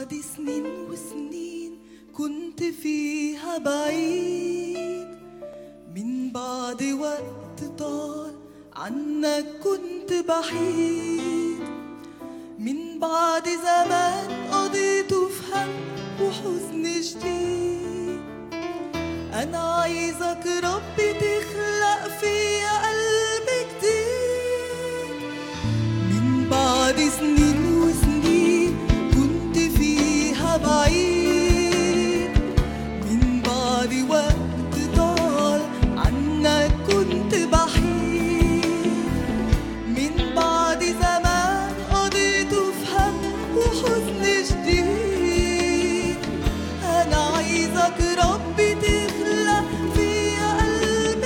بعد سنين وسنين كنت فيها بعيد من بعد وقت طال عنك كنت بحيد من بعد زمان قضيته في هم وحزن جديد أنا عايزك ربي تخلق فيا قلب جديد من بعد سنين وسنين كنت فيها بعيد من بعد وقت طال عنك كنت بحيد من بعد زمان قضيته في هم وحزن جديد أنا عايزك ربي تخلق فيا قلب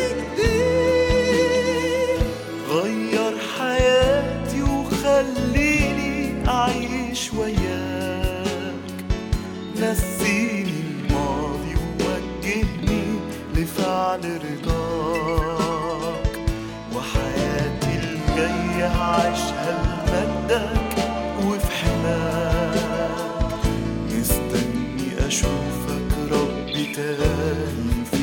جديد غير حياتي وخليني أعيش وياك نسيني الماضي ووجهني لفعل رضاك وحياتي الجاية هعيشها لمجدك وفي حماك مستني أشوفك ربي تاني في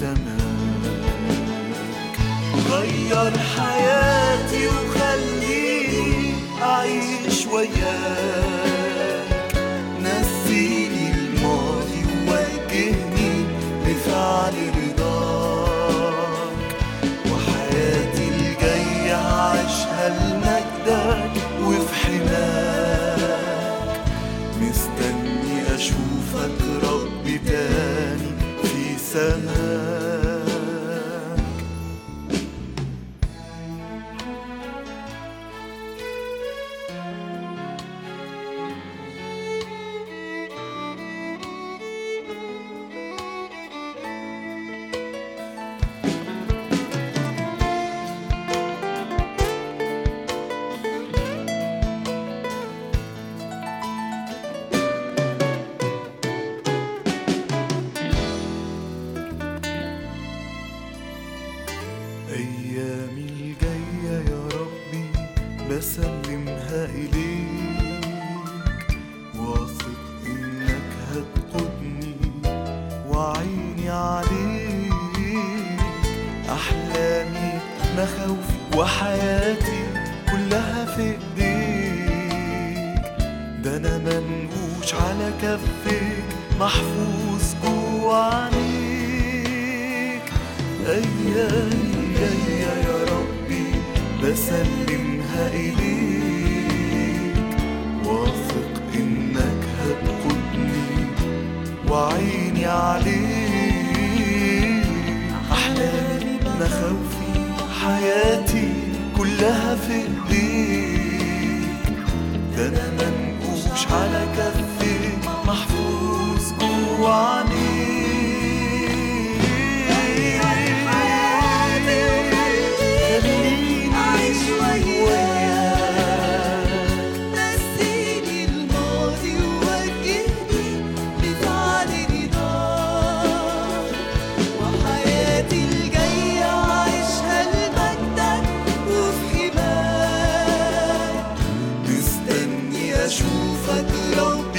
سماك غير حياتي وخليني أعيش وياك نسيني الماضي ووجهني لفعل رضاك وحياتي الجاية هعيشها لمجدك وفي حماك مستني أشوفك ربي تاني في سماك أيامي الجاية يا ربي بسلمها إليك واثق إنك هتقودني وعيني عليك أحلامي مخاوفي وحياتي كلها في إيديك ده أنا منقوش على كفك محفوظ جوا عينيك أيامي جاية يا ربي بسلمها إليك واثق إنك هتقودني وعيني عليك أحلامي مخاوفي حياتي كلها في إيديك ده أنا منقوش على كفك محفوظ جوا عينيك خليني أعيش وياك وياك نسيني الماضي ووجهني لفعل رضاك وحياتي الجاية عايشها لمجدك وفي حماك مستني مستني أشوفك رب